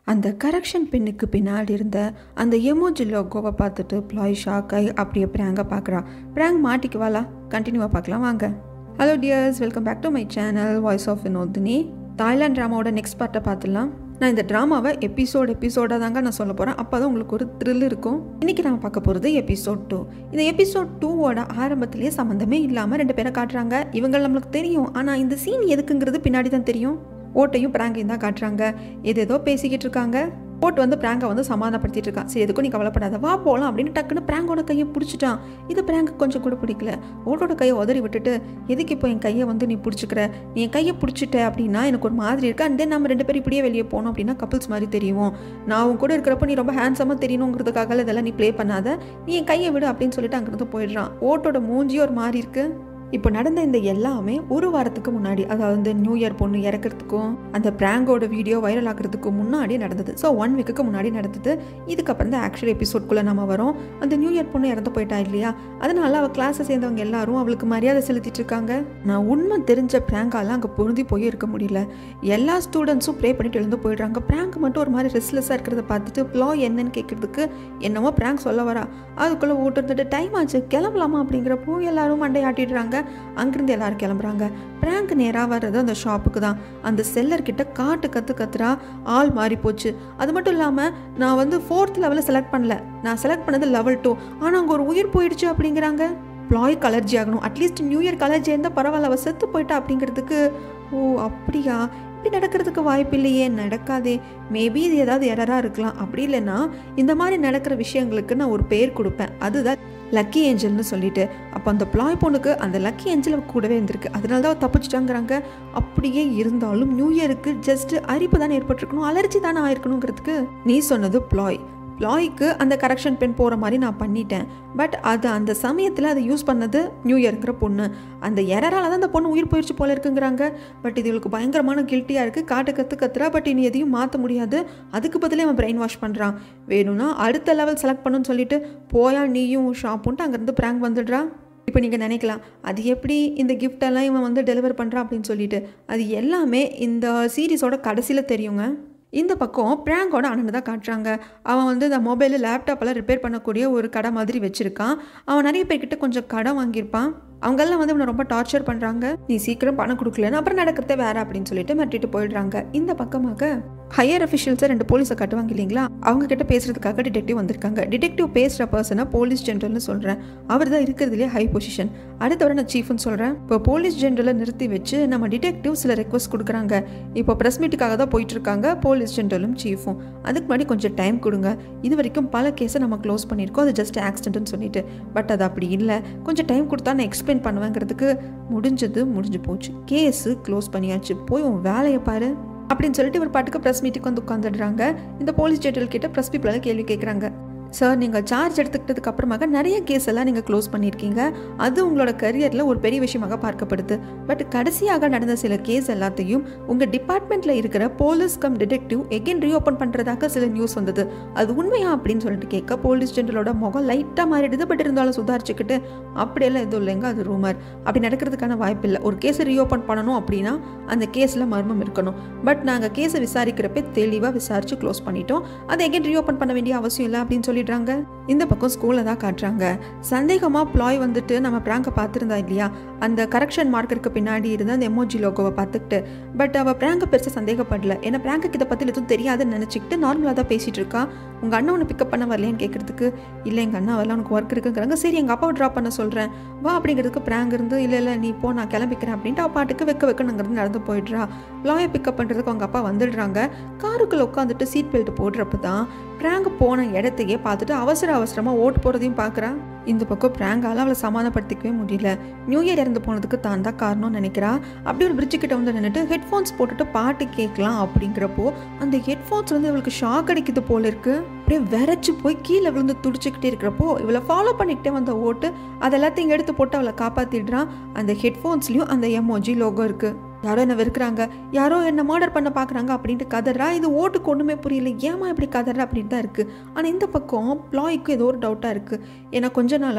அந்த கரெக்ஷன் பெண்ணுக்கு பின்னாடி இருந்த அந்த எமோஜி லோகோவை பார்த்துட்டு ப்ளாய் ஷாக் ஆகி அப்படியே பிராங்க பார்க்குறா பிராங்க் மாட்டிக்குவாளா கண்டினியூவாக பார்க்கலாம் வாங்க hello dears welcome back to my channel voice of Vinodhini Thailand ட்ராமாவோட நெக்ஸ்ட் பார்ட்டை பார்த்துலாம் நான் இந்த ட்ராமாவை எபிசோட் எபிசோடாக தாங்க நான் சொல்ல போகிறேன் அப்போ தான் உங்களுக்கு ஒரு த்ரில் இருக்கும் இன்றைக்கி நான் பார்க்க போகிறது எபிசோட் டூ இந்த எபிசோட் டூவோட ஆரம்பத்திலேயே சம்மந்தமே இல்லாமல் ரெண்டு பேரை காட்டுறாங்க இவங்க நம்மளுக்கு தெரியும் ஆனால் இந்த சீன் எதுக்குங்கிறது பின்னாடி தான் தெரியும் ஓட்டையும் பிராங்கையும் தான் காட்டுறாங்க எது ஏதோ பேசிக்கிட்டு இருக்காங்க ஓட்டு வந்து பிராங்கை வந்து சமாதானப்படுத்திட்டு இருக்கான் சரி எதுக்கும் நீ கவலைப்படாத வா போகலாம் அப்படின்னு டக்குன்னு பிராங்கோட கையை பிடிச்சிட்டான் இது பிராங்க் கொஞ்சம் கூட பிடிக்கல ஓட்டோட கையை உதறி விட்டுட்டு எதுக்கு இப்போ என் கையை வந்து நீ பிடிச்சிக்கிற நீ என் கையை பிடிச்சிட்ட அப்படின்னா எனக்கு ஒரு மாதிரி இருக்கு அண்ட் தென் நம்ம ரெண்டு பேரும் இப்படியே வெளியே போனோம் அப்படின்னா கப்பிள்ஸ் மாதிரி தெரியும் நான் உன் கூட இருக்கிறப்ப நீ ரொம்ப ஹேண்ட்ஸமாக தெரியணுங்கிறதுக்காக இதெல்லாம் நீ ப்ளே பண்ணாத நீ என் கையை விடு அப்படின்னு சொல்லிட்டு அங்கிருந்து போயிடுறான் ஓட்டோட மூஞ்சி ஒரு மாதிரி இருக்கு இப்போ நடந்த இந்த எல்லாமே ஒரு வாரத்துக்கு முன்னாடி அதாவது இந்த நியூ இயர் பொண்ணு இறக்கிறதுக்கும் அந்த பிராங்கோட வீடியோ வைரல் ஆகிறதுக்கும் முன்னாடி நடந்தது ஸோ ஒன் வீக்குக்கு முன்னாடி நடந்தது இதுக்கப்புறம் தான் ஆக்சுவல் எபிசோட்குள்ளே நம்ம வரோம் அந்த நியூ இயர் பொண்ணு இறந்து போயிட்டா இல்லையா அதனால அவள் கிளாஸை சேர்ந்தவங்க எல்லாரும் அவளுக்கு மரியாதை செலுத்திட்டு இருக்காங்க நான் உண்மை தெரிஞ்ச பிராங்கால அங்கே பொருந்தி போய் இருக்க முடியல எல்லா ஸ்டூடெண்ட்ஸும் ப்ரே பண்ணிட்டு எழுந்து போயிடுறாங்க பிராங்க் மட்டும் ஒரு மாதிரி ரெஸ்ட்லெஸ்ஸாக இருக்கிறத பார்த்துட்டு ப்ளா என்னன்னு கேட்கறதுக்கு என்னமோ பிராங்க் சொல்ல வரா அதுக்குள்ளே ஓட்டு இருந்துட்டு டைம் ஆச்சு கிளம்பலாமா அப்படிங்கிறப்போ எல்லாரும் மண்டையாட்டிடுறாங்க அங்கிருந்து எல்லாரும் கிளம்புறாங்க பிராங்க் நேராக வர்றது அந்த ஷாப்புக்கு தான் அந்த செல்லர் கிட்ட காட்டு கற்று கத்துறா ஆள் மாறி போச்சு அது மட்டும் இல்லாமல் நான் வந்து ஃபோர்த் லெவலில் செலக்ட் பண்ணல நான் செலக்ட் பண்ணது லெவல் டூ ஆனால் அங்கே ஒரு உயிர் போயிடுச்சு அப்படிங்கிறாங்க ப்ளாய்க்கு அலர்ஜி ஆகணும் அட்லீஸ்ட் நியூ இயர்க்கு அலர்ஜி இருந்தால் பரவாயில்ல அவள் செத்து போயிட்டா அப்படிங்கிறதுக்கு ஓ அப்படியா இப்படி நடக்கிறதுக்கு வாய்ப்பு இல்லையே நடக்காதே மேபி இது ஏதாவது எரராக இருக்கலாம் அப்படி இல்லைன்னா இந்த மாதிரி நடக்கிற விஷயங்களுக்கு நான் ஒரு பேர் கொடுப்பேன் அதுதான் லக்கி ஏஞ்சல்னு சொல்லிட்டு அப்போ அந்த ப்ளாய் பொண்ணுக்கு அந்த லக்கி ஏஞ்சல் கூடவே இருந்திருக்கு அதனால தான் தப்பிச்சிட்டாங்கிறாங்க அப்படியே இருந்தாலும் நியூ இயருக்கு ஜஸ்ட் அரிப்பு தானே ஏற்பட்டிருக்கணும் அலர்ஜி தானே ஆயிருக்கணுங்கிறதுக்கு நீ சொன்னது ப்ளாய் ப்ளாய்க்கு அந்த கரெக்ஷன் பென் போகிற மாதிரி நான் பண்ணிட்டேன் பட் அது அந்த சமயத்தில் அதை யூஸ் பண்ணது நியூ இயருங்கிற பொண்ணு அந்த எரரால் தான் அந்த பொண்ணு உயிர் போயிடுச்சு போல இருக்குங்கிறாங்க பட் இது இவளுக்கு பயங்கரமான கில்ட்டியாக இருக்குது காட்டு கற்று கத்துறா பட் இனி எதையும் மாற்ற முடியாது அதுக்கு பதிலே அவன் பிரெயின் வாஷ் பண்ணுறான் வேணும்னா அடுத்த லெவல் செலக்ட் பண்ணுன்னு சொல்லிட்டு போயா நீயும் ஷாப்புன்ட்டு அங்கேருந்து ப்ராங்க் வந்துடுறா இப்போ நீங்கள் நினைக்கலாம் அது எப்படி இந்த கிஃப்டெல்லாம் இவன் வந்து டெலிவர் பண்ணுறான் அப்படின்னு சொல்லிட்டு அது எல்லாமே இந்த சீரீஸோட கடைசியில் தெரியுங்க இந்த பக்கம் பிராங்கோட அண்ணனை தான் காட்டுறாங்க அவன் வந்து இந்த மொபைலு லேப்டாப்பெல்லாம் ரிப்பேர் பண்ணக்கூடிய ஒரு கடை மாதிரி வச்சுருக்கான் அவன் நிறைய பேர்கிட்ட கொஞ்சம் கடன் வாங்கியிருப்பான் அவங்கெல்லாம் வந்து இவனை ரொம்ப டார்ச்சர் பண்ணுறாங்க நீ சீக்கிரம் பணம் கொடுக்கலன்னு அப்புறம் நடக்கிறதே வேற அப்படின்னு சொல்லிட்டு மிரட்டிட்டு போயிடுறாங்க இந்த பக்கமாக ஹையர் அஃபிஷியல்ஸை ரெண்டு போலீஸை கட்டுவாங்க இல்லைங்களா அவங்க கிட்ட பேசுறதுக்காக டிடெக்டிவ் வந்திருக்காங்க டிடெக்டிவ் பேசுகிற பர்சனை போலீஸ் ஜென்ரல்னு சொல்கிறேன் அவர் தான் இருக்கிறதுலே ஹை பொசிஷன் அடுத்தவரை நான் சீஃப்னு சொல்கிறேன் இப்போ போலீஸ் ஜென்ரலை நிறுத்தி வச்சு நம்ம டிடெக்டிவ் சில ரெக்வஸ்ட் கொடுக்குறாங்க இப்போ ப்ரெஸ் மீட்டுக்காக தான் போயிட்டு இருக்காங்க போலீஸ் ஜென்ரலும் சீஃபும் அதுக்கு முன்னாடி கொஞ்சம் டைம் கொடுங்க இது வரைக்கும் பல கேஸை நம்ம க்ளோஸ் பண்ணியிருக்கோம் அது ஜஸ்ட் ஆக்சிடென்ட்னு சொல்லிட்டு பட் அது அப்படி இல்லை கொஞ்சம் டைம் கொடுத்தா நான் எக்ஸ்பிளைன் பண்ணுவேங்கிறதுக்கு முடிஞ்சது முடிஞ்சு போச்சு கேஸு க்ளோஸ் பண்ணியாச்சு போய் உன் வேலையை பாரு அப்படின்னு சொல்லிட்டு இவர் பாட்டுக்கு ப்ரெஸ் மீட்டுக்கு வந்து உட்காந்துடுறாங்க இந்த போலீஸ் ஜென்ரல் கிட்ட ப்ரெஸ் பீப்பிளால் கேள்வி கேட்குறாங்க சார் நீங்கள் சார்ஜ் எடுத்துக்கிட்டதுக்கு அப்புறமாக நிறைய கேஸ் எல்லாம் நீங்கள் க்ளோஸ் பண்ணியிருக்கீங்க அது உங்களோட கரியரில் ஒரு பெரிய விஷயமாக பார்க்கப்படுது பட் கடைசியாக நடந்த சில கேஸ் எல்லாத்தையும் உங்கள் டிபார்ட்மெண்ட்டில் இருக்கிற police come detective again reopen பண்ணுறதாக சில நியூஸ் வந்தது அது உண்மையா அப்படின்னு சொல்லிட்டு கேட்க போலீஸ் ஜென்ரலோட முகம் லைட்டாக மாறிடுது பட் இருந்தாலும் சுதாரிச்சுக்கிட்டு அப்படியெல்லாம் எதுவும் இல்லைங்க அது ரூமர் அப்படி நடக்கிறதுக்கான வாய்ப்பு இல்லை ஒரு கேஸை ரீஓப்பன் பண்ணணும் அப்படின்னா அந்த கேஸில் மர்மம் இருக்கணும் பட் நாங்கள் கேஸை விசாரிக்கிறப்ப தெளிவாக விசாரித்து க்ளோஸ் பண்ணிட்டோம் அதை எகெயின் ரீஓப்பன் பண்ண வேண்டிய அவசியம் இல்லை அப்படின்னு சொல்லிடுறாங்க இந்த பக்கம் ஸ்கூலில் தான் காட்டுறாங்க சந்தேகமாக ப்ளாய் வந்துட்டு நம்ம ப்ராங்கை பார்த்துருந்தா இல்லையா அந்த கரெக்ஷன் மார்க்கருக்கு பின்னாடி இருந்த அந்த எமோஜி லோகோவை பார்த்துக்கிட்டு பட் அவள் ப்ராங்கை பெருசாக சந்தேகப்படல ஏன்னா ப்ராங்குக்கு இதை பற்றி எதுவும் தெரியாதுன்னு நினச்சிக்கிட்டு நார்மலாக தான் பேசிகிட்டு இருக்கா உங்கள் அண்ணன் உன்னை பிக்கப் பண்ண வரலையான்னு கேட்குறதுக்கு இல்லை எங்கள் அண்ணா வரலாம் உனக்கு ஒர்க் இருக்குங்கிறாங்க சரி எங்கள் அப்பாவை ட்ராப் பண்ண சொல்கிறேன் வா அப்படிங்கிறதுக்கு ப்ராங்க் இருந்து இல்லை இல்லை நீ போ நான் கிளம்பிக்கிறேன் அப்படின்ட்டு அவள் பாட்டுக்கு வைக்க வைக்கணுங்கிறது நடந்து போயிடுறா லாயை பிக்கப் பண்ணுறதுக்கு அவங்க அப்பா வந்துடுறாங்க காருக்குள்ளே உட்காந்துட்டு சீட் பெல்ட் போடுறப்ப தான் ப்ராங்க் போன இடத்தையே பார்த்துட்டு அவசர அவசரமாக ஓட்டு போகிறதையும் பார்க்குறா இந்த பக்கம் ப்ராங்கால் அவளை சமாதானப்படுத்திக்கவே முடியல நியூ இயர் இறந்து போனதுக்கு தான் தான் காரணம்னு நினைக்கிறா அப்படி ஒரு பிரிட்ஜு கிட்ட வந்து நின்றுட்டு ஹெட்ஃபோன்ஸ் போட்டுட்டு பாட்டு கேட்கலாம் அப்படிங்கிறப்போ அந்த ஹெட்ஃபோன்ஸ் வந்து இவளுக்கு ஷாக் அடிக்குது போல இருக்கு அப்படியே விரைச்சி போய் கீழே விழுந்து துடிச்சுக்கிட்டே இருக்கிறப்போ இவளை ஃபாலோ பண்ணிக்கிட்டே வந்த ஓட்டு அது எல்லாத்தையும் எடுத்து போட்டு அவளை காப்பாற்றிடுறான் அந்த ஹெட்ஃபோன்ஸ்லேயும் அந்த எமோஜி லோகோ இருக்குது யாரோ என்ன வெறுக்கிறாங்க யாரோ என்ன மர்டர் பண்ண பார்க்குறாங்க அப்படின்ட்டு கதறா இது ஓட்டுக்கு ஒன்றுமே புரியல ஏமா இப்படி கதறா அப்படின்னு தான் இருக்குது ஆனால் இந்த பக்கம் ப்ளாய்க்கு ஏதோ ஒரு டவுட்டாக இருக்குது ஏன்னா கொஞ்ச நாளாக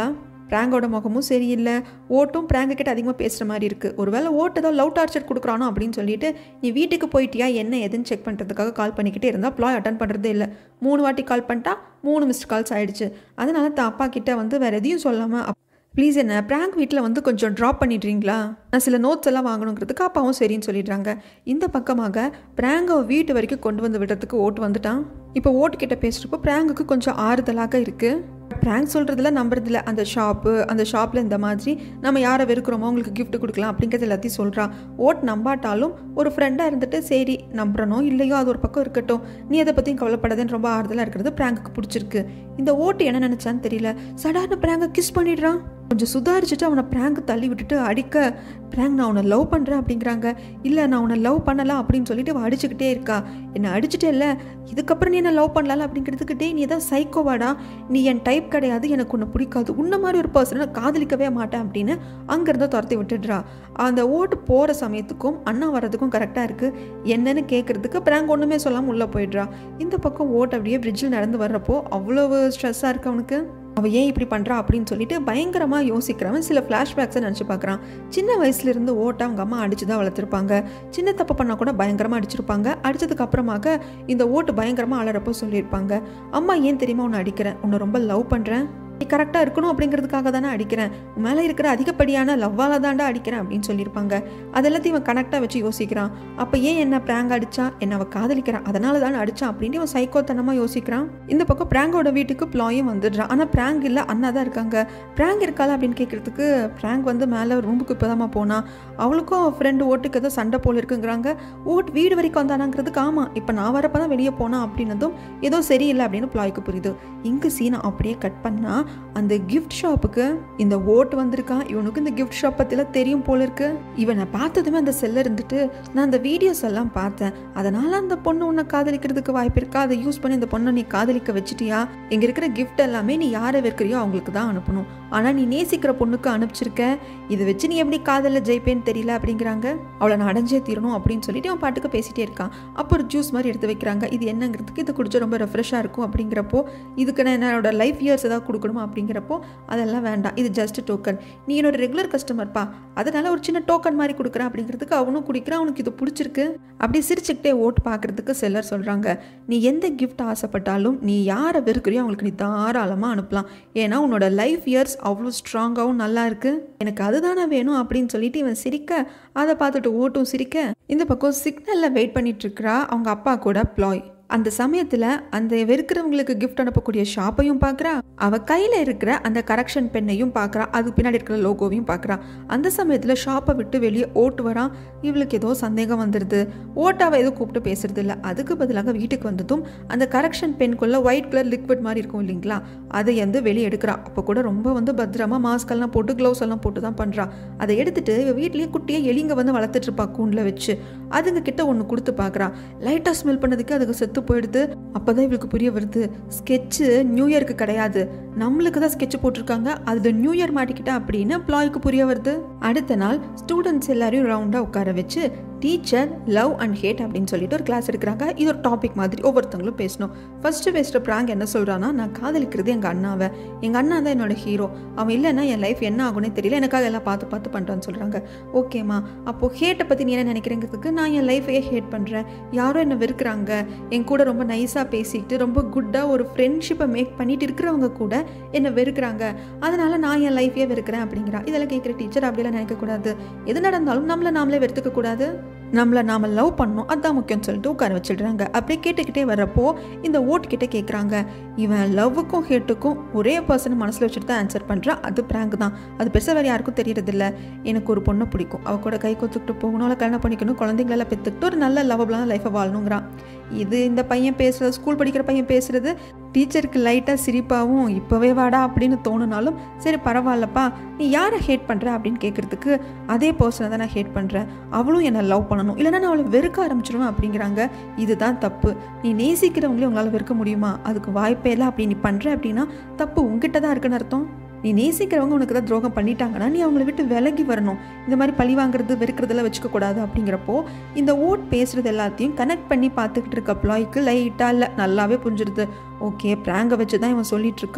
பிராங்கோட முகமும் சரியில்லை ஓட்டும் பிராங்க கிட்ட அதிகமாக பேசுகிற மாதிரி இருக்குது ஒருவேளை ஓட்டு ஏதோ லவ் டார்ச்சர் கொடுக்குறானோ அப்படின்னு சொல்லிட்டு நீ வீட்டுக்கு போயிட்டியா என்ன எதுன்னு செக் பண்ணுறதுக்காக கால் பண்ணிக்கிட்டே இருந்தால் ப்ளாய் அட்டன் பண்ணுறதே இல்லை மூணு வாட்டி கால் பண்ணிட்டா மூணு மிஸ்ட் கால்ஸ் ஆயிடுச்சு அதனால தான் அப்பா கிட்ட வந்து வேறு எதையும் சொல்லாமல் ப்ளீஸ் என்ன ப்ராங்க் வீட்டில் வந்து கொஞ்சம் ட்ராப் பண்ணிடுறீங்களா நான் சில நோட்ஸ் எல்லாம் வாங்கணுங்கிறதுக்கு அப்பாவும் சரின்னு சொல்லிடுறாங்க இந்த பக்கமாக ப்ராங்கை வீட்டு வரைக்கும் கொண்டு வந்து விடுறதுக்கு ஓட்டு வந்துட்டான் இப்போ ஓட்டு கிட்ட பேசுகிறப்போ ப்ராங்குக்கு கொஞ்சம் ஆறுதலாக இருக்குது ப்ராங்க் சொல்கிறதுல நம்புறதில்ல அந்த ஷாப்பு அந்த ஷாப்பில் இந்த மாதிரி நம்ம யாரை வெறுக்கிறோமோ அவங்களுக்கு gift கொடுக்கலாம் அப்படிங்கிறது எல்லாத்தையும் சொல்கிறா ஓட் நம்பாட்டாலும் ஒரு ஃப்ரெண்டாக இருந்துட்டு சரி நம்புறனோ இல்லையோ அது ஒரு பக்கம் இருக்கட்டும் நீ அதை பற்றியும் கவலைப்படாதேன்னு ரொம்ப ஆறுதலாக இருக்கிறது ப்ராங்குக்கு பிடிச்சிருக்கு இந்த ஓட்டு என்ன நினச்சான்னு தெரியல சடார்னு ப்ராங்கை கிஸ் பண்ணிடுறான் கொஞ்சம் சுதாரிச்சுட்டு அவனை ப்ராங்க் தள்ளி விட்டுட்டு அடிக்க ப்ராங்க் நான் உன்னை லவ் பண்ணுறேன் அப்படிங்கிறாங்க இல்லை நான் உன்னை லவ் பண்ணலாம் அப்படின்னு சொல்லிட்டு அவள் அடிச்சுக்கிட்டே இருக்கா என்னை அடிச்சுட்டே இல்லை இதுக்கப்புறம் நீ என்ன லவ் பண்ணலாம் அப்படிங்கிறதுக்கு டே நீ தான் சைக்கோவாடா நீ என் டைப் கிடையாது எனக்கு உன்னை பிடிக்காது உன்ன மாதிரி ஒரு பர்சனை காதலிக்கவே மாட்டேன் அப்படின்னு அங்கேருந்து துரத்தி விட்டுடுறா அந்த ஓட்டு போகிற சமயத்துக்கும் அண்ணா வர்றதுக்கும் கரெக்டாக இருக்குது என்னன்னு கேட்குறதுக்கு ப்ராங்க் ஒன்றுமே சொல்லாமல் உள்ளே போயிடுறா இந்த பக்கம் ஓட் அப்படியே பிரிட்ஜில் நடந்து வர்றப்போ அவ்வளவு ஸ்ட்ரெஸ்ஸாக இருக்கு அவனுக்கு அவள் ஏன் இப்படி பண்ணுறா அப்படின்னு சொல்லிட்டு பயங்கரமாக யோசிக்கிறவன் சில ஃப்ளாஷ்பேக்ஸை நினச்சி பார்க்குறான் சின்ன வயசுலேருந்து ஓட்ட அவங்க அம்மா அடிச்சு தான் வளர்த்துருப்பாங்க சின்ன தப்பு பண்ணால் கூட பயங்கரமாக அடிச்சிருப்பாங்க அடித்ததுக்கு அப்புறமாக இந்த ஓட்டு பயங்கரமாக அலறப்போ சொல்லியிருப்பாங்க அம்மா ஏன் தெரியுமா உன்னை அடிக்கிறேன் உன்னை ரொம்ப லவ் பண்ணுறேன் நீ கரெக்டாக இருக்கணும் அப்படிங்கிறதுக்காக தானே அடிக்கிறேன் உன் மேலே இருக்கிற அதிகப்படியான லவ்வால் தாண்டா அடிக்கிறேன் அப்படின்னு சொல்லியிருப்பாங்க அதெல்லாத்தையும் இவன் கனெக்டாக வச்சு யோசிக்கிறான் அப்போ ஏன் என்ன ப்ராங்க் அடிச்சா என்ன அவள் காதலிக்கிறான் அதனால தானே அடிச்சான் அப்படின்னு இவன் சைக்கோத்தனமாக யோசிக்கிறான் இந்த பக்கம் ப்ராங்கோட வீட்டுக்கு ப்ளாயும் வந்துடுறான் ஆனால் ப்ராங்க் இல்லை அண்ணா தான் இருக்காங்க ப்ராங்க் இருக்காளா அப்படின்னு கேட்குறதுக்கு ப்ராங்க் வந்து மேலே ரூமுக்கு இப்போ தான் போனா அவளுக்கும் ஃப்ரெண்டு ஓட்டுக்கு ஏதோ சண்டை போல் இருக்குங்கிறாங்க ஓட் வீடு வரைக்கும் வந்தானாங்கிறதுக்கு ஆமாம் இப்போ நான் வரப்போ தான் வெளியே போனா அப்படின்னதும் ஏதோ சரியில்லை அப்படின்னு ப்ளாய்க்கு புரியுது இங்கு சீனை அப்படியே கட் பண்ணால் அந்த கிஃப்ட் ஷாப்புக்கு இந்த ஓட்டு வந்திருக்கான் இவனுக்கு இந்த கிஃப்ட் ஷாப் பற்றிலாம் தெரியும் போல இருக்கு இவனை பார்த்ததுமே அந்த செல்ல இருந்துட்டு நான் அந்த வீடியோஸ் எல்லாம் பார்த்தேன் அதனால அந்த பொண்ணு உன்னை காதலிக்கிறதுக்கு வாய்ப்பு இருக்கா அதை யூஸ் பண்ணி இந்த பொண்ணை நீ காதலிக்க வச்சிட்டியா இங்கே இருக்கிற கிஃப்ட் எல்லாமே நீ யாரை வைக்கிறியோ அவங்களுக்கு தான் அனுப்பணும் ஆனால் நீ நேசிக்கிற பொண்ணுக்கு அனுப்பிச்சிருக்க இதை வச்சு நீ எப்படி காதலில் ஜெயிப்பேன்னு தெரியல அப்படிங்கிறாங்க அவளை நான் அடைஞ்சே தீரணும் அப்படின்னு சொல்லிட்டு அவன் பாட்டுக்கு பேசிட்டே இருக்கான் அப்போ ஒரு ஜூஸ் மாதிரி எடுத்து வைக்கிறாங்க இது என்னங்கிறதுக்கு இது குடிச்சா ரொம்ப ரெஃப்ரெஷ்ஷாக இருக்கும் அப்படிங்கிறப்போ இதுக்கு நான் என்னோட லைஃப் இயர்ஸ் ஏதாவது கொடுக்கணுமா அப்படிங்கிறப்போ அதெல்லாம் வேண்டாம் இது ஜஸ்ட் டோக்கன் நீ என்னோட ரெகுலர் கஸ்டமர்ப்பா அதனால ஒரு சின்ன டோக்கன் மாதிரி கொடுக்குறேன் அப்படிங்கிறதுக்கு அவனும் குடிக்கிறான் அவனுக்கு இது பிடிச்சிருக்கு அப்படி சிரிச்சுக்கிட்டே ஓட்டு பார்க்கறதுக்கு செல்லர் சொல்கிறாங்க நீ எந்த கிஃப்ட் ஆசைப்பட்டாலும் நீ யாரை வெறுக்கிறியோ அவங்களுக்கு நீ தாராளமாக அனுப்பலாம் ஏன்னா உன்னோட லைஃப் இயர்ஸ் அவ்வளோ ஸ்ட்ராங்காகவும் நல்லா இருக்கு எனக்கு அதுதானே வேணும் அப்படின்னு சொல்லிட்டு இவன் சிரிக்க அதை பார்த்துட்டு ஓட்டும் சிரிக்க இந்த பக்கம் சிக்னலில் வெயிட் பண்ணிட்டு இருக்கிறா அவங்க அப்பா கூட ப்ளாய் அந்த சமயத்தில் அந்த வெறுக்கிறவங்களுக்கு கிஃப்ட் அனுப்பக்கூடிய ஷாப்பையும் பார்க்குறா அவள் கையில் இருக்கிற அந்த கரெக்ஷன் பெண்ணையும் பார்க்குறா அதுக்கு பின்னாடி இருக்கிற லோகோவையும் பார்க்குறா அந்த சமயத்தில் ஷாப்பை விட்டு வெளியே ஓட்டு வரான் இவளுக்கு ஏதோ சந்தேகம் வந்துடுது ஓட்டாவை எதுவும் கூப்பிட்டு பேசுறது இல்லை அதுக்கு பதிலாக வீட்டுக்கு வந்ததும் அந்த கரெக்ஷன் பெண்குள்ள ஒயிட் கலர் லிக்விட் மாதிரி இருக்கும் இல்லைங்களா அதை வந்து வெளியே எடுக்கிறா அப்போ கூட ரொம்ப வந்து பத்திரமா மாஸ்க் எல்லாம் போட்டு க்ளவுஸ் எல்லாம் போட்டு தான் பண்ணுறா அதை எடுத்துட்டு இவ வீட்லேயே குட்டியே எலிங்க வந்து வளர்த்துட்டு இருப்பா கூண்டில் வச்சு அதுங்க கிட்ட ஒன்று கொடுத்து பார்க்குறா லைட்டாக ஸ்மெல் பண்ணதுக்கு அதுக்கு செத்து போயிடுது அப்போதான் இவளுக்கு புரிய வருது ஸ்கெட்சு நியூ இயருக்கு கிடையாது நம்மளுக்கு தான் ஸ்கெட்ச் போட்டிருக்காங்க அது நியூ இயர் மாட்டிக்கிட்டா அப்படின்னு ப்ளாய்க்கு புரிய வருது அடுத்த நாள் ஸ்டூடெண்ட்ஸ் எல்லாரையும் ரவுண்டாக உட்கார வச்சு டீச்சர் லவ் அண்ட் ஹேட் அப்படின்னு சொல்லிட்டு ஒரு கிளாஸ் எடுக்கிறாங்க இது ஒரு டாபிக் மாதிரி ஒவ்வொருத்தங்களும் பேசணும் ஃபர்ஸ்ட் பேசுகிற ப்ராங்க் என்ன சொல்கிறான்னா நான் காதலிக்கிறது எங்கள் அண்ணாவை எங்கள் அண்ணா தான் என்னோட ஹீரோ அவன் இல்லைன்னா என் லைஃப் என்ன ஆகும்னே தெரியல எனக்காக எல்லாம் பார்த்து பார்த்து பண்ணுறான்னு சொல்கிறாங்க ஓகேம்மா அப்போது ஹேட்டை பற்றி நீ என்ன நினைக்கிறேங்கிறதுக்கு நான் என் லைஃபையே ஹேட் பண்ணுறேன் யாரோ என்னை வெறுக்கிறாங்க என் கூட ரொம்ப நைஸாக பேசிக்கிட்டு ரொம்ப குட்டாக ஒரு ஃப்ரெண்ட்ஷிப்பை மேக் பண்ணிட்டு இருக்கிறவங்க கூட என்னை வெறுக்கிறாங்க அதனால நான் என் லைஃபையே வெறுக்கிறேன் அப்படிங்கிறா இதெல்லாம் கேட்குற டீச்சர் அப்படியெல்லாம் நினைக்கக்கூடாது எது நடந்தாலும் நம்மளை நாமளே வெறுத்துக்க கூடாது நம்மளை நாம் லவ் பண்ணணும் அதான் முக்கியம்னு சொல்லிட்டு உட்கார வச்சிடுறாங்க அப்படியே கேட்டுக்கிட்டே வர்றப்போ இந்த ஓட் கிட்ட கேட்குறாங்க இவன் லவ்வுக்கும் ஹேட்டுக்கும் ஒரே பர்சன் மனசில் வச்சுட்டு தான் ஆன்சர் பண்ணுறான் அது ப்ராங்க் தான் அது பெருசாக வேறு யாருக்கும் தெரியறதில்ல எனக்கு ஒரு பொண்ணை பிடிக்கும் அவ கூட கை கொத்துக்கிட்டு போகணும் அவளை கல்யாணம் பண்ணிக்கணும் குழந்தைங்களெல்லாம் பெற்றுக்கிட்டு ஒரு நல்ல லவபிளான லைஃப்பை வாழணுங்கிறான் இது இந்த பையன் பேசுகிறது ஸ்கூல் படிக்கிற பையன் பேசுகிறது டீச்சருக்கு லைட்டாக சிரிப்பாகவும் இப்போவே வாடா அப்படின்னு தோணுனாலும் சரி பரவாயில்லப்பா நீ யாரை ஹேட் பண்ணுற அப்படின்னு கேட்குறதுக்கு அதே பர்சனை தான் நான் ஹேட் பண்ணுறேன் அவளும் என்னை லவ் பண்ணணும் இல்லைன்னா நான் அவளை வெறுக்க ஆரம்பிச்சிடுவேன் அப்படிங்கிறாங்க இதுதான் தப்பு நீ நேசிக்கிறவங்களே உங்களால் வெறுக்க முடியுமா அதுக்கு வாய்ப்பே இல்லை அப்படி நீ பண்ணுற அப்படின்னா தப்பு உங்ககிட்ட தான் இருக்குன்னு அர்த்தம் நீ நேசிக்கிறவங்க உனக்கு தான் துரோகம் பண்ணிட்டாங்கன்னா நீ அவங்கள விட்டு விலகி வரணும் இந்த மாதிரி பழி வாங்குறது வெறுக்கிறதெல்லாம் வச்சுக்க கூடாது அப்படிங்கிறப்போ இந்த ஓட் பேசுறது எல்லாத்தையும் கனெக்ட் பண்ணி பார்த்துக்கிட்டு இருக்க ப்ளாய்க்கு லைட்டாக இல்லை நல்லாவே புரிஞ்சிருது ஓகே ப்ராங்கை வச்சு தான் இவன் சொல்லிட்டு இருக்கான்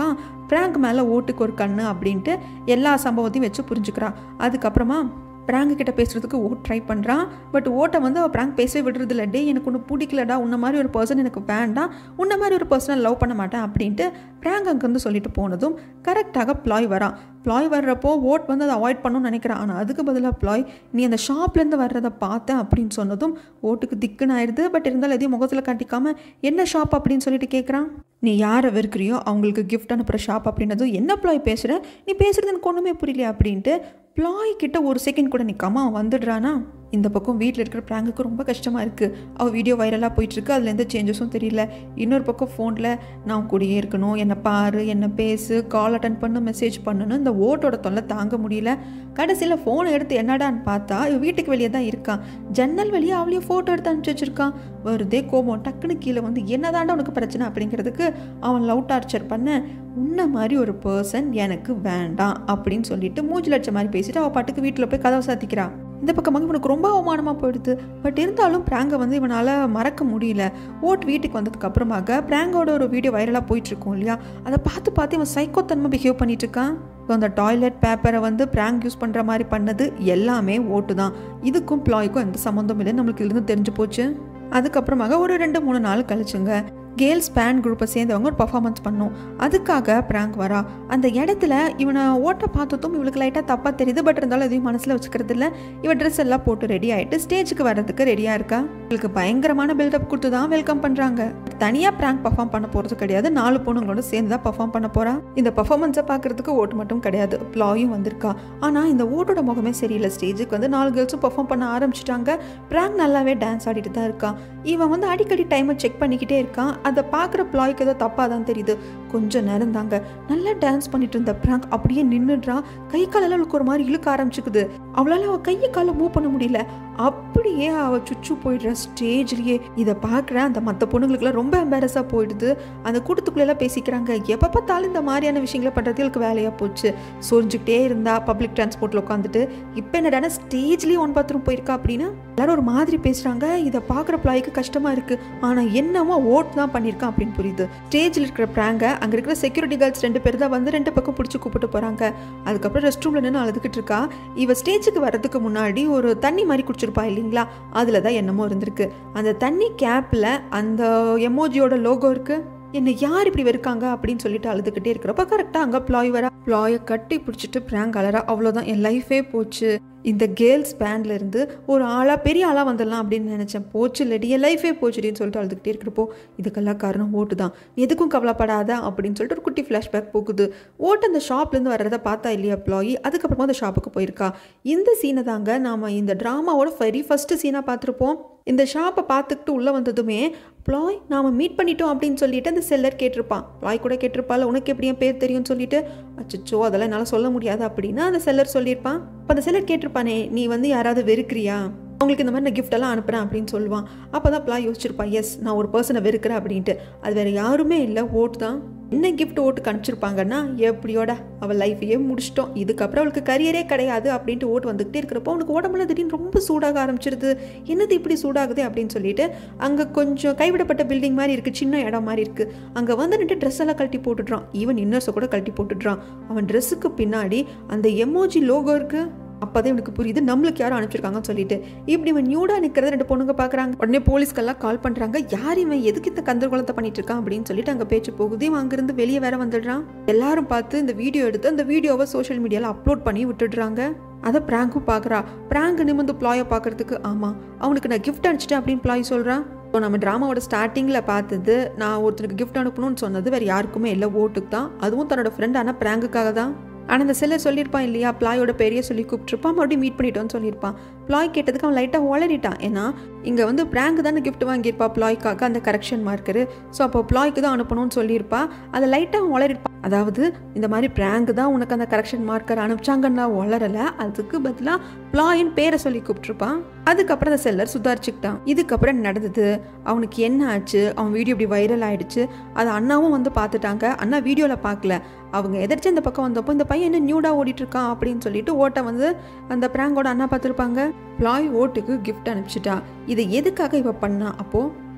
பிராங்க் மேலே ஓட்டுக்கு ஒரு கண்ணு அப்படின்ட்டு எல்லா சம்பவத்தையும் வச்சு புரிஞ்சுக்கிறா அதுக்கப்புறமா பிராங்க் கிட்ட பேசுறதுக்கு ஓட் ட்ரை பண்ணுறான் பட் ஓட்டை வந்து அவள் பிராங்க் பேசவே விடுறது இல்லை டே எனக்கு ஒன்று பிடிக்கலடா உன்ன மாதிரி ஒரு பர்சன் எனக்கு வேண்டாம் உன்ன மாதிரி ஒரு பர்சனை லவ் பண்ண மாட்டேன் அப்படின்ட்டு பிராங்க் அங்கேருந்து சொல்லிட்டு போனதும் கரெக்டாக ப்ளாய் வரான் ப்ளாய் வர்றப்போ ஓட் வந்து அதை அவாய்ட் பண்ணணும்னு நினைக்கிறான் ஆனால் அதுக்கு பதிலாக ப்ளாய் நீ அந்த ஷாப்லேருந்து வர்றதை பார்த்தேன் அப்படின்னு சொன்னதும் ஓட்டுக்கு திக்குன்னு ஆயிடுது பட் இருந்தாலும் எதையும் முகத்தில் காட்டிக்காம என்ன ஷாப் அப்படின்னு சொல்லிட்டு கேட்குறான் நீ யாரை வெறுக்கிறியோ அவங்களுக்கு கிஃப்ட் அனுப்புகிற ஷாப் அப்படின்னதும் என்ன ப்ளாய் பேசுகிற நீ பேசுகிறது எனக்கு ஒன்றுமே புரியலையா அப்படின்ட்டு ப்ளாய் கிட்ட ஒரு செகண்ட் கூட நிற்காம அவன் வந்துடுறானா இந்த பக்கம் வீட்டில் இருக்கிற ப்ராங்குக்கு ரொம்ப கஷ்டமாக இருக்குது அவள் வீடியோ வைரலாக போயிட்டுருக்கு அதில் எந்த சேஞ்சஸும் தெரியல இன்னொரு பக்கம் ஃபோனில் நான் கூடயே இருக்கணும் என்னை பாரு என்னை பேசு கால் அட்டன் பண்ணு மெசேஜ் பண்ணணும் இந்த ஓட்டோட தொல்லை தாங்க முடியல கடைசியில் ஃபோனை எடுத்து என்னடான்னு பார்த்தா இவன் வீட்டுக்கு வெளியே தான் இருக்கான் ஜன்னல் வெளியே அவளையும் ஃபோட்டோ எடுத்து அனுப்பிச்சி வச்சிருக்கான் வருதே கோபம் டக்குன்னு கீழே வந்து என்னதாண்டா உனக்கு பிரச்சனை அப்படிங்கிறதுக்கு அவன் லவ் டார்ச்சர் பண்ண உன்ன மாதிரி ஒரு பர்சன் எனக்கு வேண்டாம் அப்படின்னு சொல்லிட்டு மூஞ்சி லட்சம் மாதிரி பேசிட்டு அவள் பாட்டுக்கு வீட்டில் போய் கதவை சாத்திக்கிறா இந்த பக்கமாக இவனுக்கு ரொம்ப அவமானமாக போயிடுது பட் இருந்தாலும் ப்ராங்கை வந்து இவனால் மறக்க முடியல ஓட் வீட்டுக்கு வந்ததுக்கு அப்புறமாக ப்ராங்கோட ஒரு வீடியோ வைரலாக போயிட்டுருக்கோம் இல்லையா அதை பார்த்து பார்த்து இவன் சைக்கோத்தன்மை பிஹேவ் பண்ணிட்டு இருக்கான் ஸோ அந்த டாய்லெட் பேப்பரை வந்து ப்ராங்க் யூஸ் பண்ணுற மாதிரி பண்ணது எல்லாமே ஓட்டு தான் இதுக்கும் ப்ளாய்க்கும் எந்த சம்மந்தம் இல்லைன்னு நம்மளுக்கு இதுலேருந்து தெரிஞ்சு போச்சு அதுக்கப்புறமாக ஒரு ரெண்டு மூணு நாள் கழிச்சுங்க கேர்ள்ஸ் பேண்ட் குரூப்பை சேர்ந்தவங்க ஒரு பர்ஃபார்மன்ஸ் பண்ணோம் அதுக்காக ப்ராங்க் வரா அந்த இடத்துல இவனை ஓட்ட பார்த்ததும் இவளுக்கு லைட்டாக தப்பாக தெரியுது பட் இருந்தாலும் எதையும் மனசில் வச்சுக்கிறது இல்லை இவ ட்ரெஸ் எல்லாம் போட்டு ரெடி ஆகிட்டு ஸ்டேஜுக்கு வர்றதுக்கு ரெடியாக இருக்கா இவளுக்கு பயங்கரமான பில்டப் கொடுத்து தான் வெல்கம் பண்ணுறாங்க தனியாக ப்ராங்க் பர்ஃபார்ம் பண்ண போகிறது கிடையாது நாலு பொண்ணுங்களோட சேர்ந்து தான் பர்ஃபார்ம் பண்ண போகிறா இந்த பர்ஃபார்மன்ஸை பார்க்குறதுக்கு ஓட்டு மட்டும் கிடையாது ப்ளாயும் வந்திருக்கா ஆனால் இந்த ஓட்டோட முகமே சரியில்லை ஸ்டேஜுக்கு வந்து நாலு கேர்ள்ஸும் பர்ஃபார்ம் பண்ண ஆரம்பிச்சிட்டாங்க ப்ராங்க் நல்லாவே டான்ஸ் ஆடிட்டு தான் இருக்கா இவன் வந்து அடிக்கடி டைமை செக் பண்ணிக்கிட்டே இருக்கான் அதை பார்க்குற ப்ளாய்க்கு ஏதோ தப்பாக தான் தெரியுது கொஞ்சம் நேரம் தாங்க நல்லா டான்ஸ் பண்ணிட்டு இருந்த ப்ராங்க் அப்படியே நின்றுடுறா கை காலெல்லாம் அவளுக்கு ஒரு மாதிரி இழுக்க ஆரம்பிச்சுக்குது அவளால் அவள் கையை காலை மூவ் பண்ண முடியல அப்படியே அவள் சுச்சு போயிடுற ஸ்டேஜ்லேயே இதை பார்க்குற அந்த மற்ற பொண்ணுங்களுக்குலாம் ரொம்ப எம்பாரஸாக போயிடுது அந்த கூட்டத்துக்குள்ளெல்லாம் பேசிக்கிறாங்க எப்போ பார்த்தாலும் இந்த மாதிரியான விஷயங்களை பண்ணுறது இவளுக்கு வேலையாக போச்சு சொரிஞ்சுக்கிட்டே இருந்தா பப்ளிக் டிரான்ஸ்போர்ட்டில் உட்காந்துட்டு இப்போ என்னடானா ஸ்டேஜ்லேயே ஒன் பாத்ரூம் போயிருக்கா அப்படின்னா எல்லாரும் ஒரு மாதிரி பேசுகிறாங்க இதை பார்க்குற பிளாய்க்கு கஷ்டமாக இருக்குது ஆனால் என்னமோ ஓட் தான் பண்ணியிருக்கான் அப்படின்னு புரியுது ஸ்டேஜில் இருக்கிற ப்ராங்க அங்கே இருக்கிற செக்யூரிட்டி கார்ட்ஸ் ரெண்டு பேர் தான் வந்து ரெண்டு பக்கம் பிடிச்சி கூப்பிட்டு போகிறாங்க அதுக்கப்புறம் ரெஸ்ட் ரூமில் நின்று அழுதுகிட்டு இருக்கா இவ ஸ்டேஜுக்கு வர்றதுக்கு முன்னாடி ஒரு தண்ணி மாதிரி குடிச்சிருப்பா இல்லைங்களா அதில் தான் என்னமோ இருந்திருக்கு அந்த தண்ணி கேப்பில் அந்த எமோஜியோட லோகோ இருக்குது என்னை யார் இப்படி வெறுக்காங்க அப்படின்னு சொல்லிட்டு அழுதுகிட்டே இருக்கிறப்ப கரெக்டாக அங்கே ப்ளாய் வரா ப்ளாயை கட்டி பிடிச்சிட்டு ப்ராங்க் அலரா அவ்வளோதான் என் லைஃபே போச்சு இந்த கேர்ள்ஸ் பேண்ட்ல இருந்து ஒரு ஆளாக பெரிய ஆளாக வந்துடலாம் அப்படின்னு நினச்சேன் போச்சு இல்லடி என் லைஃபே போச்சுடின்னு சொல்லிட்டு அழுதுகிட்டே இருக்கிறப்போ இதுக்கெல்லாம் காரணம் ஓட்டு தான் எதுக்கும் கவலைப்படாத அப்படின்னு சொல்லிட்டு ஒரு குட்டி ஃப்ளாஷ்பேக் போகுது ஓட்டு அந்த ஷாப்லேருந்து வர்றதை பார்த்தா இல்லையா ப்ளாயி அதுக்கப்புறமா அந்த ஷாப்புக்கு போயிருக்கா இந்த சீனை தாங்க நாம் இந்த ட்ராமாவோட வெரி ஃபஸ்ட்டு சீனாக பார்த்துருப்போம் இந்த ஷாப்பை பார்த்துக்கிட்டு உள்ளே வந்ததுமே ப்ளாய் நாம் மீட் பண்ணிட்டோம் அப்படின்னு சொல்லிட்டு அந்த செல்லர் கேட்டிருப்பான் ப்ளாய் கூட கேட்டிருப்பாள் உனக்கு எப்படி என் பேர் தெரியும்னு சொல்லிட்டு அச்சோ அதெல்லாம் என்னால் சொல்ல முடியாது அப்படின்னா அந்த செல்லர் சொல்லியிருப்பான் அப்போ அந்த செல்லர் கேட்டிருப்பானே நீ வந்து யாராவது வெறுக்கிறியா அவங்களுக்கு இந்த மாதிரி நான் gift எல்லாம் அனுப்புகிறேன் அப்படின்னு சொல்லுவான் அப்போ தான் ப்ளா யோசிச்சிருப்பா எஸ் நான் ஒரு பர்சனை வெறுக்கிறேன் அப்படின்ட்டு அது வேறு யாருமே இல்லை ஓட்டு தான் என்ன கிஃப்ட் ஓட்டுக்கு அனுப்பிச்சிருப்பாங்கன்னா எப்படியோட அவள் லைஃபையே முடிச்சிட்டோம் இதுக்கப்புறம் அவளுக்கு கரியரே கிடையாது அப்படின்ட்டு ஓட்டு வந்துக்கிட்டே இருக்கிறப்போ அவனுக்கு உடம்புல திடீர்னு ரொம்ப சூடாக ஆரம்பிச்சிருது என்னது இப்படி சூடாகுது அப்படின்னு சொல்லிட்டு அங்கே கொஞ்சம் கைவிடப்பட்ட பில்டிங் மாதிரி இருக்குது சின்ன இடம் மாதிரி இருக்குது அங்கே வந்து நின்று ட்ரெஸ் எல்லாம் கழட்டி போட்டுடுறான் ஈவன் இன்னர்ஸை கூட கழட்டி போட்டுடுறான் அவன் ட்ரெஸ்ஸுக்கு பின்னாடி அந்த எமோஜி லோகோ இருக்குது அப்போதான் இவனுக்கு புரியுது நம்மளுக்கு யாரும் அனுப்பிச்சிருக்காங்கன்னு சொல்லிட்டு இப்படி இவன் நியூடா நிற்கிறத ரெண்டு பொண்ணுங்க பார்க்குறாங்க உடனே போலீஸ்க்கெல்லாம் கால் பண்ணுறாங்க யார் இவன் எதுக்கு இந்த கந்தர்குலத்தை பண்ணிட்டு இருக்கான் அப்படின்னு சொல்லிட்டு அங்கே பேச்சு போகுது இவன் அங்கேருந்து வெளியே வேற வந்துடுறான் எல்லாரும் பார்த்து இந்த வீடியோ எடுத்து அந்த வீடியோவை சோஷியல் மீடியாவில் அப்லோட் பண்ணி விட்டுடுறாங்க அதை ப்ராங்கும் பார்க்குறா ப்ராங்க் நிமிந்து ப்ளாயை பார்க்கறதுக்கு ஆமாம் அவனுக்கு நான் கிஃப்ட் அனுப்பிச்சிட்டேன் அப்படின்னு ப்ளாய் சொல்கிறான் ஸோ நம்ம ட்ராமாவோட ஸ்டார்டிங்கில் பார்த்தது நான் ஒருத்தனுக்கு கிஃப்ட் அனுப்பணும்னு சொன்னது வேறு யாருக்குமே இல்லை ஓட்டுக்கு தான் அதுவும் தன்னோட ஃப்ரெண்ட் ஆனால் ப்ராங்குக்காக தான் ஆனால் அந்த செல்லர் சொல்லியிருப்பான் இல்லையா ப்ளாயோட பெரிய சொல்லி கூப்பிட்டுருப்பான் மறுபடியும் மீட் பண்ணிட்டோன்னு சொல்லியிருப்பான் ப்ளாய் கேட்டதுக்கு அவன் லைட்டாக ஒளறிட்டான் ஏன்னா இங்கே வந்து ப்ராங்க் தானே கிஃப்ட் வாங்கியிருப்பா ப்ளாய்க்காக அந்த கரெக்ஷன் மார்க்கரு ஸோ அப்போ ப்ளாய்க்கு தான் அனுப்பணும்னு சொல்லியிருப்பா அதை லைட்டாக அவன் ஒளறிருப்பான் அதாவது இந்த மாதிரி ப்ராங்க் தான் உனக்கு அந்த கரெக்ஷன் மார்க்கர் அனுப்பிச்சாங்கன்னா வளரலை அதுக்கு பதிலாக ப்ளாயின் பேரை சொல்லி கூப்பிட்டுருப்பான் அதுக்கப்புறம் அந்த செல்லர் சுதாரிச்சுக்கிட்டான் இதுக்கப்புறம் என்ன நடந்தது அவனுக்கு என்ன ஆச்சு அவன் வீடியோ இப்படி வைரல் ஆயிடுச்சு அது அண்ணாவும் வந்து பார்த்துட்டாங்க அண்ணா வீடியோவில் பார்க்கல அவங்க எதிர்த்து இந்த பக்கம் வந்தப்போ இந்த பையன் என்ன நியூடாக ஓடிட்டு இருக்கான் அப்படின்னு சொல்லிட்டு ஓட்டை வந்து அந்த ப்ராங்கோட அண்ணா பார்த்துருப்பாங்க ப்ளாய் ஓட்டுக்கு கிஃப்ட் அனுப்பிச்சிட்டா இதை எதுக்காக இவ பண்ணா அப்போது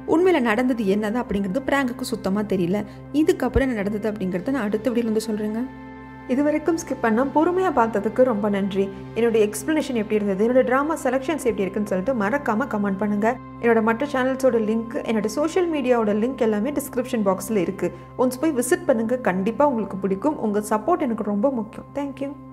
உண்மையில் நடந்தது என்னது அப்படிங்கிறது பிராங்குக்கு சுத்தமாக தெரியல இதுக்கப்புறம் என்ன நடந்தது அப்படிங்கிறத நான் அடுத்த வீடியோல வந்து சொல்கிறேங்க இது வரைக்கும் ஸ்கிப் பண்ணால் பொறுமையாக பார்த்ததுக்கு ரொம்ப நன்றி என்னோட எக்ஸ்ப்ளனேஷன் எப்படி இருந்தது என்னோட ட்ராமா செலெக்ஷன்ஸ் எப்படி இருக்குன்னு சொல்லிட்டு மறக்காமல் கமெண்ட் பண்ணுங்கள் என்னோட மற்ற சேனல்ஸோட லிங்க் என்னோட சோஷியல் மீடியாவோட லிங்க் எல்லாமே டிஸ்கிரிப்ஷன் பாக்ஸில் இருக்குது ஒன்ஸ் போய் விசிட் பண்ணுங்கள் கண்டிப்பாக உங்களுக்கு பிடிக்கும் உங்கள் சப்போர்ட் எனக்கு ரொம்ப முக்கியம் தேங்க்யூ